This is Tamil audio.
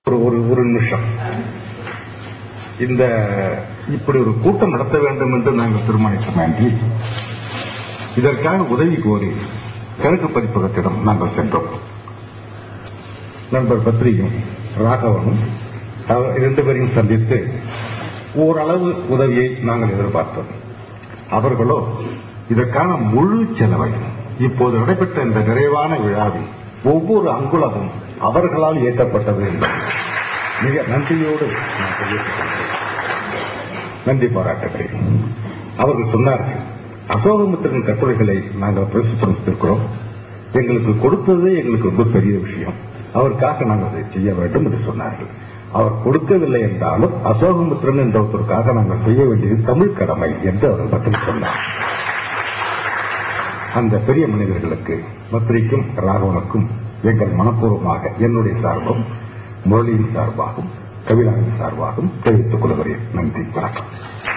ஒரு ஒரு ஒரு நிமிஷம் இந்த இப்படி ஒரு கூட்டம் நடத்த வேண்டும் என்று நாங்கள் தீர்மானித்தோம் ஆண்டி இதற்காக உதவி கோரி கிழக்கு பதிப்பகத்திடம் நாங்கள் சென்றோம் நண்பர் பத்ரியும் ராகவனும் அவர் இரண்டு பேரையும் சந்தித்து ஓரளவு உதவியை நாங்கள் எதிர்பார்த்தோம் அவர்களோ இதற்கான முழு செலவை இப்போது நடைபெற்ற இந்த நிறைவான விழாவில் ஒவ்வொரு அங்குலமும் அவர்களால் இயக்கப்பட்டது என்பது மிக நன்றியோடு நான் தெரிவித்துக் கொள்கிறேன் நன்றி பாராட்டுகிறேன் அவர்கள் சொன்னார்கள் அசோகமுத்திரன் கட்டுரைகளை நாங்கள் பிரசுரித்திருக்கிறோம் எங்களுக்கு கொடுத்ததே எங்களுக்கு ரொம்ப பெரிய விஷயம் அவருக்காக நாங்கள் அதை செய்ய வேண்டும் என்று சொன்னார்கள் அவர் கொடுக்கவில்லை என்றாலும் அசோகமுத்திரன் என்ற ஒருத்தருக்காக நாங்கள் செய்ய வேண்டியது தமிழ் கடமை என்று அவர் பதில் சொன்னார் அந்த பெரிய மனிதர்களுக்கு பத்ரிக்கும் ராகவனுக்கும் எங்கள் மனப்பூர்வமாக என்னுடைய சார்பும் முரளியின் சார்பாகவும் கவிதாவின் சார்பாகவும் தெரிவித்துக் கொள்கிறேன் நன்றி வணக்கம்